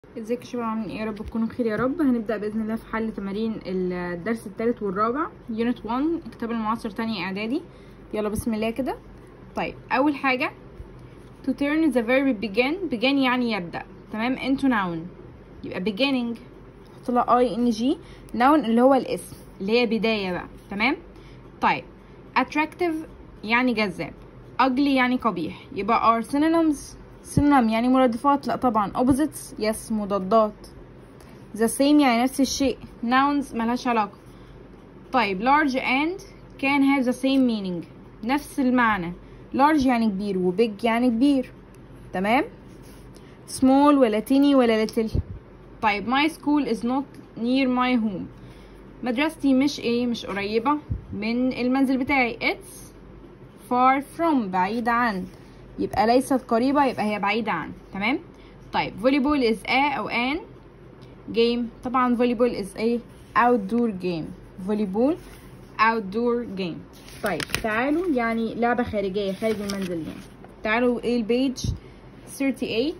ازيك يا شباب عاملين ايه يا رب تكونوا بخير يا رب هنبدا باذن الله في حل تمارين الدرس الثالث والرابع يونت 1 كتاب المعاصر تانية اعدادي يلا بسم الله كده طيب اول حاجه to turn the verb begin begin يعني يبدا تمام into noun يبقى beginning حط لها اي ان جي noun اللي هو الاسم اللي هي بدايه بقى تمام طيب attractive يعني جذاب ugly يعني قبيح يبقى are synonyms synonym يعني مرادفات لا طبعا opposites yes مضادات the same يعني نفس الشيء nouns ملهاش علاقة طيب large and can have the same meaning نفس المعنى large يعني كبير و big يعني كبير تمام small ولا teeny ولا little طيب my school is not near my home مدرستي مش ايه مش قريبة من المنزل بتاعي it's far from بعيد عن يبقى ليست قريبة يبقى هي بعيدة عن تمام طيب volleyball is a أو an game طبعا volleyball is a outdoor game volleyball outdoor game طيب تعالوا يعني لعبة خارجية خارج المنزل يعني تعالوا ايه البيج 38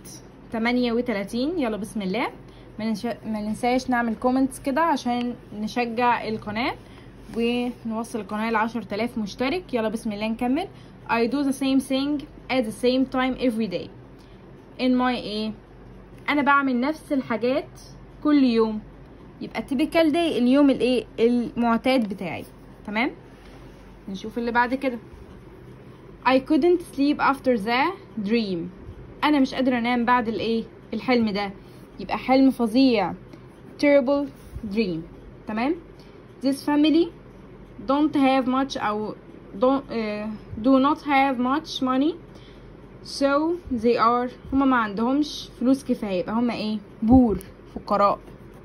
38 يلا بسم الله ما ننش... ما ننساش نعمل كومنتس كده عشان نشجع القناة ونوصل القناة ل 10000 مشترك يلا بسم الله نكمل I do the same thing at the same time every day in my ايه انا بعمل نفس الحاجات كل يوم يبقى typical day اليوم الايه المعتاد بتاعي تمام نشوف اللي بعد كده I couldn't sleep after the dream انا مش قادرة انام بعد الايه الحلم ده يبقى حلم فظيع terrible dream تمام this family don't have much او don't uh, do not have much money so they are هما ما عندهمش فلوس كفاية يبقى هما ايه بور فقراء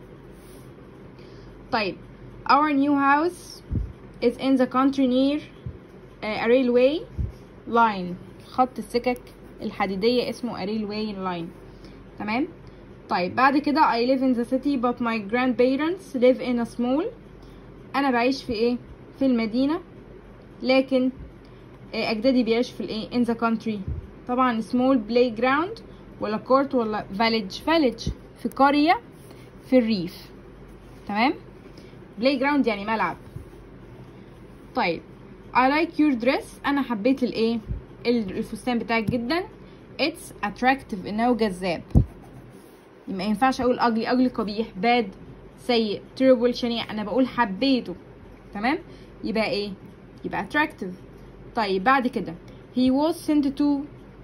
طيب our new house is in the country near uh, a railway line خط السكك الحديدية اسمه a railway line تمام طيب بعد كده I live in the city but my grandparents live in a small أنا بعيش في ايه في المدينة لكن اجدادي بيعيشوا في الايه in the country طبعا small playground ولا court ولا village village في قرية في الريف تمام playground يعني ملعب طيب I like your dress انا حبيت الايه الفستان بتاعك جدا it's attractive انه جذاب ما ينفعش اقول ugly ugly قبيح bad سيء terrible شنيع انا بقول حبيته تمام يبقى ايه يبقى attractive طيب بعد كده he was sent to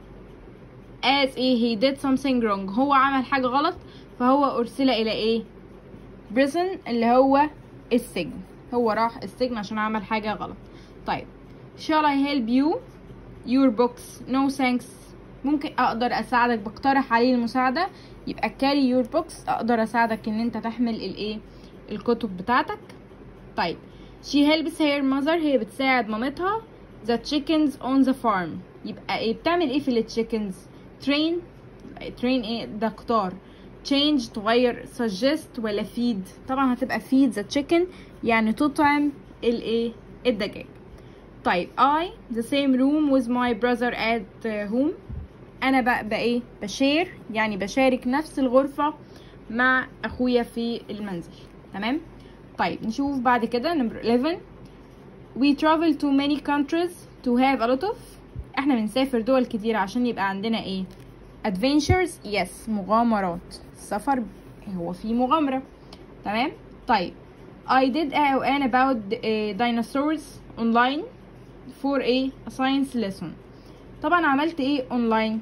as ايه he did something wrong هو عمل حاجة غلط فهو أرسل إلى ايه prison اللي هو السجن هو راح السجن عشان عمل حاجة غلط طيب shall I help you your books no thanks ممكن أقدر أساعدك بقترح عليه المساعدة يبقى carry your books أقدر أساعدك إن أنت تحمل الإيه الكتب بتاعتك طيب she helps her mother هي بتساعد مامتها the chickens on the farm يبقى ايه بتعمل ايه في التشيكنز train train ايه ده قطار change تغير suggest ولا feed طبعا هتبقى feed the chicken يعني تطعم الايه الدجاج طيب I the same room with my brother at home انا بقى بايه بشير يعني بشارك نفس الغرفة مع اخويا في المنزل تمام طيب نشوف بعد كده نمبر 11 we travel to many countries to have a lot of احنا بنسافر دول كتير عشان يبقى عندنا ايه adventures yes مغامرات السفر هو فيه مغامرة تمام طيب I did a an about uh, dinosaurs online for a science lesson طبعا عملت ايه online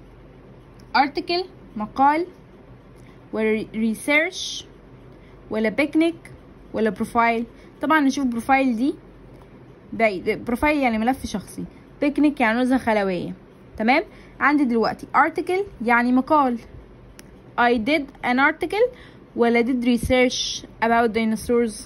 article مقال ولا research ولا picnic ولا بروفايل طبعا نشوف بروفايل دي بعيد بروفايل يعني ملف شخصي بيكنيك يعني نزهة خلوية تمام عندي دلوقتي article يعني مقال I did an article ولا did research about dinosaurs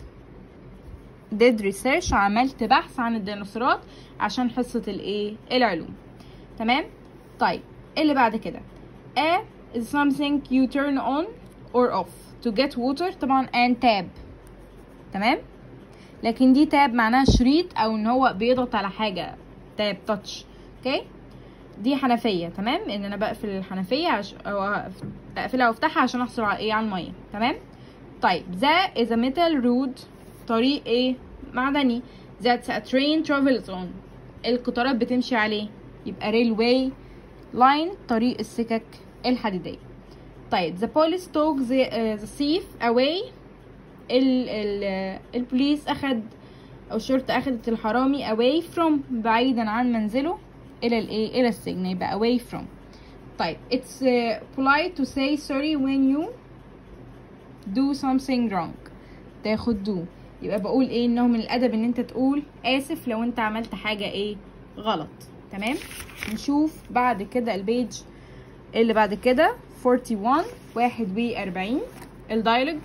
did research عملت بحث عن الديناصورات عشان حصة الايه العلوم تمام طيب اللي بعد كده a is something you turn on or off to get water طبعا and tab تمام لكن دي تاب معناها شريط او ان هو بيضغط على حاجه تاب تاتش اوكي دي حنفيه تمام ان انا بقفل الحنفيه عش... او أقف- اقفلها وافتحها عشان احصل على ايه على الميه تمام طيب ذا is a metal road طريق ايه معدني that's a train travels on القطارات بتمشي عليه يبقى railway line طريق السكك الحديدية طيب the police took the, uh, the thief away ال ال آه، البوليس أخد أو الشرطة أخدت الحرامي away from بعيدا عن منزله إلى الإيه إلى السجن يبقى away from طيب it's uh, polite to say sorry when you do something wrong تاخد do يبقى بقول ايه انه من الادب ان انت تقول اسف لو انت عملت حاجة ايه غلط تمام نشوف بعد كده البيج اللي بعد كده 41 واحد واربعين الدايلوج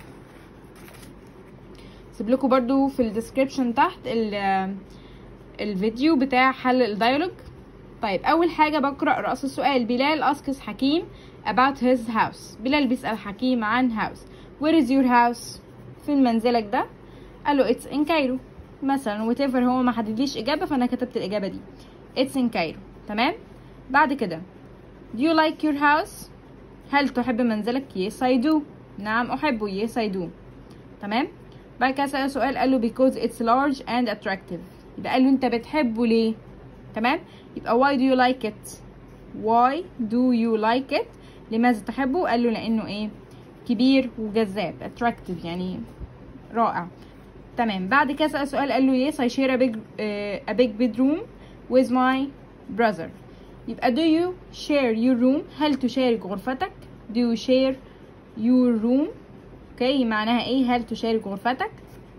سيب لكم برضو في الديسكريبشن تحت ال- الفيديو بتاع حل الدايلوج طيب اول حاجة بقرأ رأس السؤال بلال اسكس حكيم about his house بلال بيسأل حكيم عن house where is your house فين منزلك ده قال له it's in Cairo مثلا whatever هو ما حددليش اجابه فانا كتبت الاجابه دي it's in Cairo تمام بعد كده do you like your house هل تحب منزلك yes I do نعم احبه yes I do تمام بعد كده سأل سؤال قال له because it's large and attractive يبقى قال له انت بتحبه ليه تمام يبقى why do you like it why do you like it لماذا تحبه قال له لانه ايه كبير وجذاب attractive يعني رائع تمام بعد كده سأل سؤال قال له yes I share a big uh, a big bedroom with my brother يبقى do you share your room هل تشارك غرفتك do you share your room اوكي معناها ايه هل تشارك غرفتك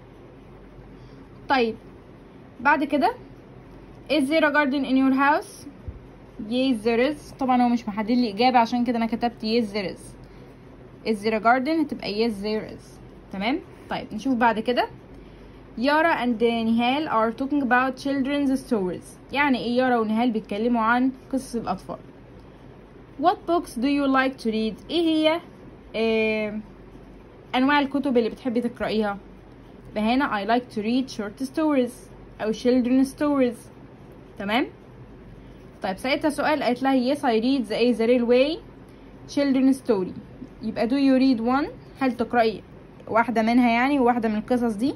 طيب بعد كده is there a garden in your house yes there is طبعا هو مش محدد لي اجابه عشان كده انا كتبت yes there is is there a garden هتبقى yes there is تمام طيب نشوف بعد كده يارا and نهال are talking about children's stories يعني ايه يارا ونهال بيتكلموا عن قصص الأطفال What books do you like to read ايه هي آه أنواع الكتب اللي بتحبي تقرأيها فهنا I like to read short stories أو children's stories تمام طيب سألتها سؤال قالت لها yes I read the, A the railway children's story يبقى do you read one هل تقرأي واحدة منها يعني وواحدة من القصص دي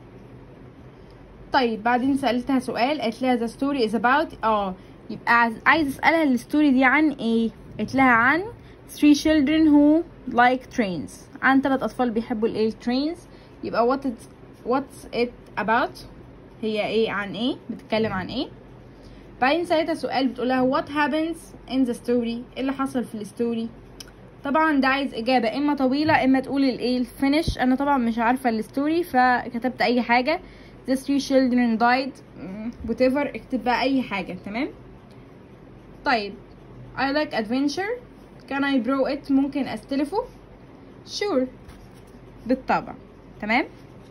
طيب بعدين سألتها سؤال قالت لها the story is about اه يبقى عايز عايز اسألها الستوري دي عن ايه قالت لها عن three children who like trains عن ثلاث اطفال بيحبوا الايه trains يبقى what it, what's it about هي ايه عن ايه بتتكلم عن ايه بعدين سألتها سؤال بتقولها what happens in the story ايه اللي حصل في الستوري طبعا ده عايز اجابه اما طويله اما تقول الايه الفينش انا طبعا مش عارفه الستوري فكتبت اي حاجه the three children died mm, whatever اكتب بقى اي حاجه تمام طيب I like adventure can I borrow it ممكن استلفه sure بالطبع تمام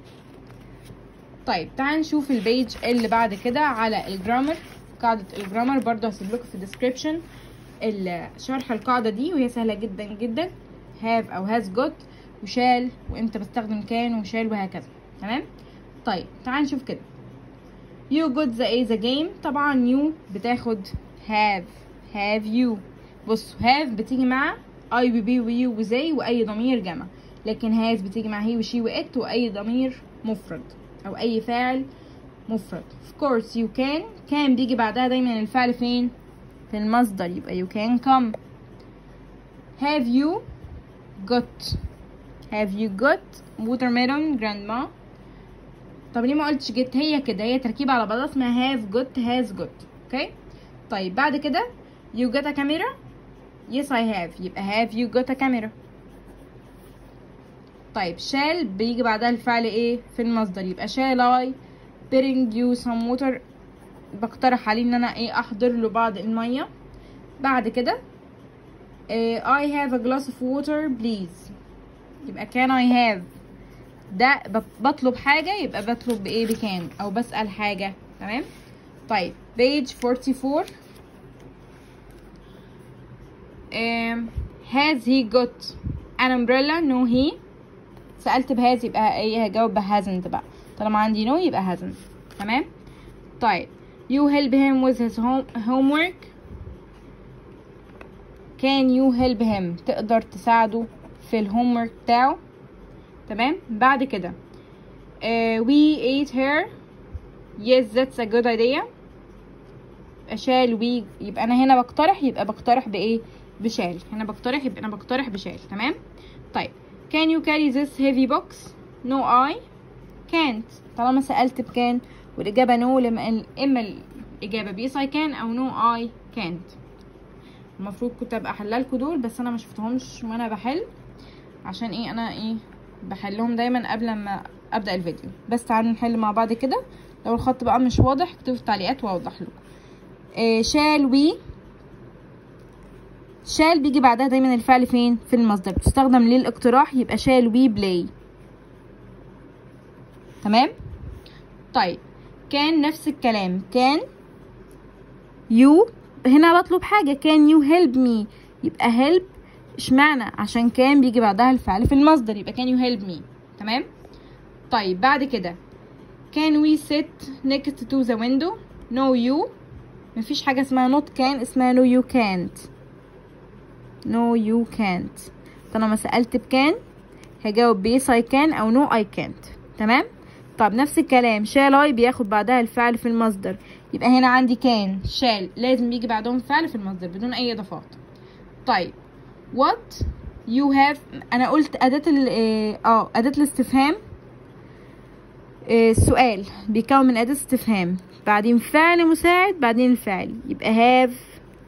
طيب تعال نشوف البيج اللي بعد كده على الجرامر قاعدة الجرامر برضو هسيب لكم في الديسكريبشن شرح القاعدة دي وهي سهلة جدا جدا have أو has got وشال وامتى بستخدم كان وشال وهكذا تمام طيب تعال نشوف كده you got the A the game طبعا you بتاخد have have you بص have بتيجي مع I و B و you و they وأي ضمير جمع لكن has بتيجي مع he و she و it وأي ضمير مفرد أو أي فاعل مفرد of course you can can بيجي بعدها دايما الفعل فين في المصدر يبقى you can come have you got have you got watermelon grandma طب ليه ما قلتش get هي كده هي تركيبة على بعضها اسمها have got has got اوكي طيب بعد كده you got a camera yes I have يبقى have you got a camera طيب shall بيجي بعدها الفعل ايه في المصدر يبقى shall I bring you some water بقترح عليه ان انا ايه احضر له بعض المية بعد كده إيه I have a glass of water please يبقى can I have ده ب- بطلب حاجة يبقى بطلب بايه بكان او بسأل حاجة تمام طيب page 44 um, has he got an umbrella no he سألت بهاز يبقى ايه هجاوب بهازن't بقى طالما عندي no يبقى hasn't تمام طيب you help him with his home homework can you help him تقدر تساعده في الهومورك بتاعه تمام بعد كده uh, we ate her yes that's a good idea شال وي يبقى انا هنا بقترح يبقى بقترح بايه بشال هنا بقترح يبقى انا بقترح بشال تمام طيب can you carry this heavy box no I can't طالما سألت بكان والإجابة no لما إما الإجابة بيس I can أو no I can't المفروض كنت أبقى أحللكوا دول بس أنا ما شفتهمش وأنا بحل عشان إيه أنا إيه بحلهم دايما قبل ما أبدأ الفيديو بس تعالوا نحل مع بعض كده لو الخط بقى مش واضح اكتبوا في التعليقات وأوضح لكم إيه شال وي شال بيجي بعدها دايما الفعل فين في المصدر بتستخدم للاقتراح يبقى شال وي بلاي تمام طيب كان نفس الكلام كان يو هنا بطلب حاجة كان يو هيلب مي يبقى هيلب اشمعنى عشان كان بيجي بعدها الفعل في المصدر يبقى كان يو هيلب مي تمام طيب بعد كده can we sit next to the window no you مفيش حاجة اسمها not can اسمها no you can't no you can't طالما سألت بكان هجاوب بيس I can أو no I can't تمام طب نفس الكلام shall I بياخد بعدها الفعل في المصدر يبقى هنا عندي كان shall لازم يجي بعدهم فعل في المصدر بدون أي إضافات طيب what you have أنا قلت أداة ال اه أداة الاستفهام السؤال بيكون من أداة استفهام بعدين فعل مساعد بعدين الفعل يبقى have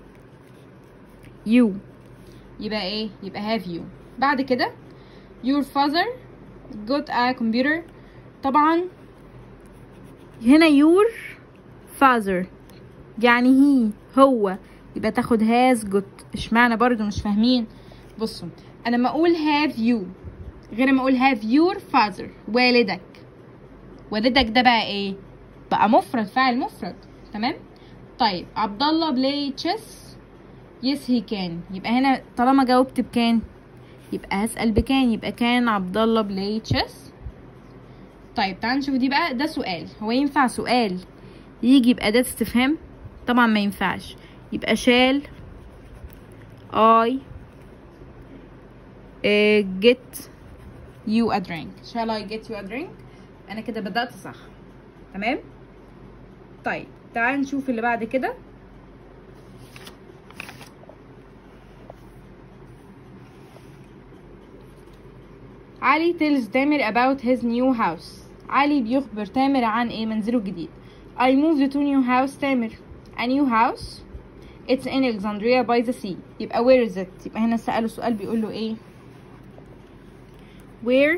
you يبقى ايه يبقى have you بعد كده your father got a computer طبعا هنا your father يعني هي هو يبقى تاخد has got اشمعنى برضو مش فاهمين بصوا انا ما اقول have you غير ما اقول have your father والدك والدك ده بقى ايه بقى مفرد فاعل مفرد تمام طيب عبد الله بلاي تشيس يس هي كان يبقى هنا طالما جاوبت بكان يبقى هسأل بكان يبقى كان عبد الله بلاي تشيس طيب تعال نشوف دي بقى ده سؤال هو ينفع سؤال يجي بأداة استفهام طبعا ما ينفعش يبقى شال I uh, get you a drink shall I get you a drink انا كده بدأت صح تمام طيب تعال نشوف اللي بعد كده علي tells تامر about his new house علي بيخبر تامر عن ايه منزله الجديد I moved to new house تامر a new house it's in Alexandria by the sea يبقى where is it يبقى هنا سأله سؤال بيقول له ايه where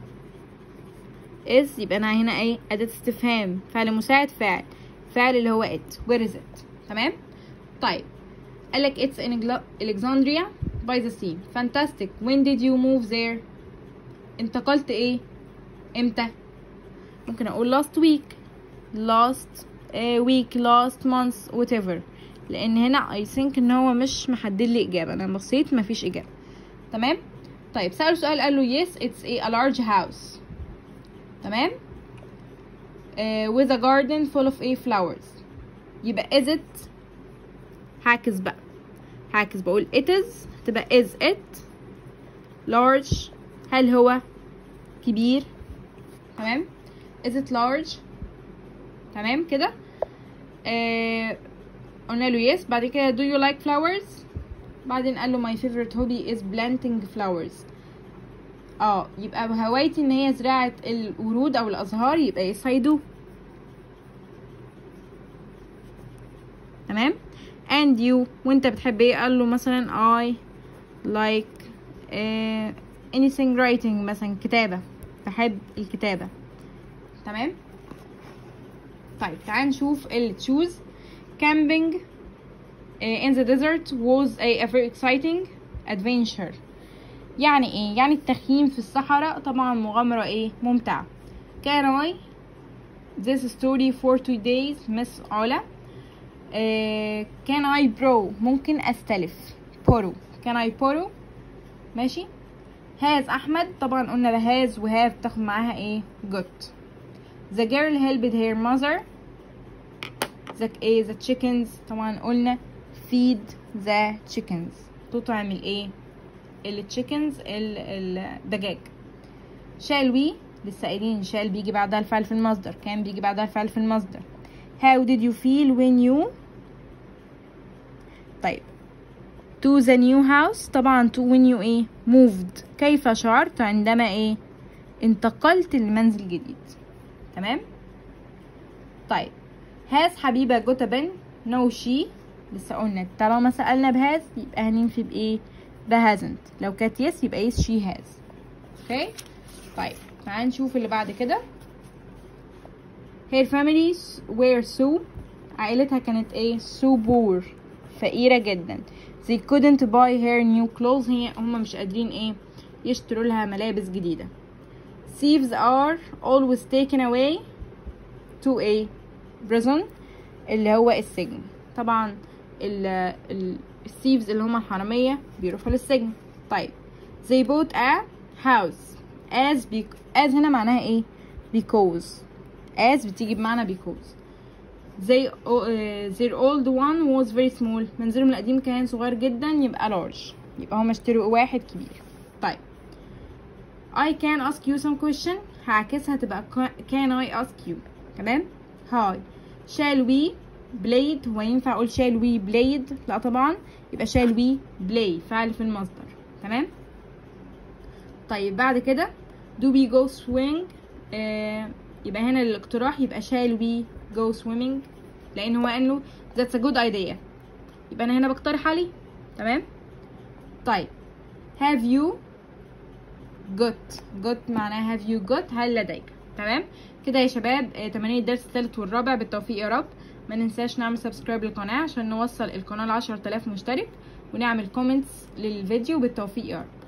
is يبقى انا هنا ايه اداة استفهام فعل مساعد فاعل فعل اللي هو it where is it تمام طيب قالك it's in Alexandria by the sea fantastic when did you move there انتقلت ايه امتى ممكن اقول last week last uh, week last month whatever لان هنا I think ان هو مش محدد لي اجابه انا بصيت مفيش اجابه تمام طيب سأله سؤال قال له yes it's a, a large house تمام uh, with a garden full of a flowers يبقى is it هعكس بقى هعكس بقول it is تبقى is it large هل هو كبير تمام is it large تمام كده آه قلنا له yes بعد كده do you like flowers بعدين قال له my favorite hobby is planting flowers اه يبقى هوايتي ان هي زراعة الورود او الازهار يبقى yes I do تمام and you وانت بتحب ايه قال له مثلا I like uh, anything writing مثلا كتابة بحب الكتابة تمام طيب تعال نشوف ال choose camping uh, in the desert was a, a very exciting adventure يعني ايه يعني التخييم في الصحراء طبعا مغامرة ايه ممتعة can I this story for two days miss علا uh, can I borrow ممكن استلف borrow can I borrow ماشي هاز احمد طبعا قلنا ده هاز وهاف تاخد معاها ايه got the girl helped her mother the ايه the chickens طبعا قلنا feed the chickens تطعم الايه التشيكنز الدجاج shall we لسه قايلين shall بيجي بعدها الفعل في المصدر كان بيجي بعدها الفعل في المصدر how did you feel when you طيب to the new house طبعا to when you ايه moved كيف شعرت عندما ايه انتقلت لمنزل جديد تمام طيب has حبيبة got a pen no she لسه قلنا طالما سألنا بهاز يبقى هننفي بايه ب hasn't لو كانت yes يبقى yes she has اوكي طيب تعال نشوف اللي بعد كده her families were so عائلتها كانت ايه so poor فقيرة جدا they couldn't buy her new clothes هي هم مش قادرين ايه يشتروا لها ملابس جديدة thieves are always taken away to a prison اللي هو السجن طبعا ال ال الثيفز اللي هم الحرامية بيروحوا للسجن طيب they bought a house as bec- as هنا معناها ايه because as بتيجي بمعنى because they uh, their old one was very small منزلهم القديم كان صغير جدا يبقى large يبقى هما اشتروا واحد كبير طيب I can ask you some question هعكسها تبقى can I ask you تمام هاي shall we played هو ينفع اقول shall we played لا طبعا يبقى shall we play فعل في المصدر تمام طيب بعد كده do we go swing آه يبقى هنا الاقتراح يبقى shall we go swimming لان هو قال له that's a good idea يبقى انا هنا بقترح عليه تمام طيب have you got got معناها have you got هل لديك تمام كده يا شباب آه، تمارين الدرس الثالث والرابع بالتوفيق يا رب ما ننساش نعمل سبسكرايب للقناه عشان نوصل القناه ل 10000 مشترك ونعمل كومنتس للفيديو بالتوفيق يا رب